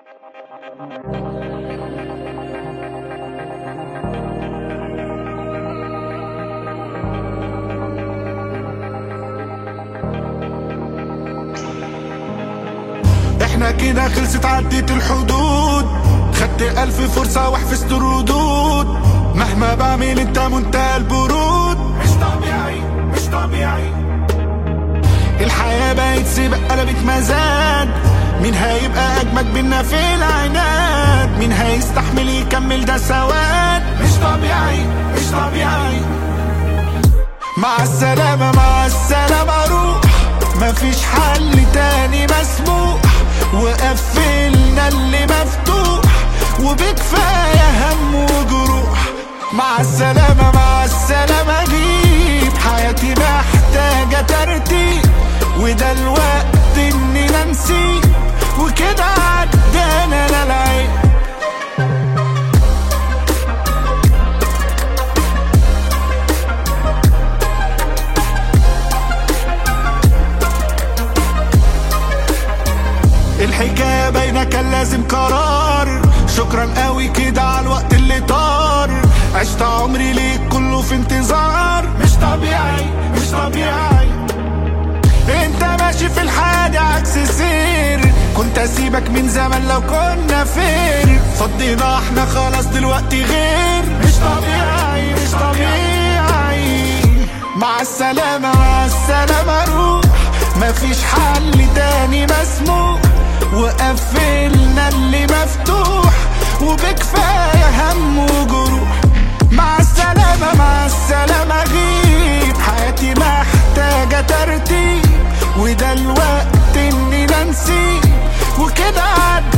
احنا كده خلصت عديت الحدود خدت ألف فرصة وحفظت الردود مهما بعمل انت منتهى البرود مش طبيعي مش طبيعي الحياة بقت سباق قلبت مزاج مين هيبقى أجمد منا في العناد مين هيستحمل يكمل ده سواد مش طبيعي مش طبيعي مع السلامة مع السلامة روح مفيش حل تاني مسموح وقفلنا اللي مفتوح وبكفاية هم وجروح مع السلامة مع السلامة جيب حياتي محتاجة ترتيب وده الوقت اننا نسيب وكده عدانا للعيب الحكاية باينة كان لازم قرار شكرا قوي كده على الوقت اللي طار عشت عمري ليك كله في انتظار مش طبيعي مش طبيعي انت ماشي في الحياة عكس السير كنت اسيبك من زمان لو كنا فين فضينا احنا خلاص دلوقتي غير مش طبيعي مش طبيعي مع السلامة مع السلامة روح مفيش حل تاني مسموح وقفلنا اللي مفتوح وبكفاية هم وجروح مع السلامة مع السلامة غيب حياتي محتاجة ترتيب وده الوقت اننا نسيب وكده عدى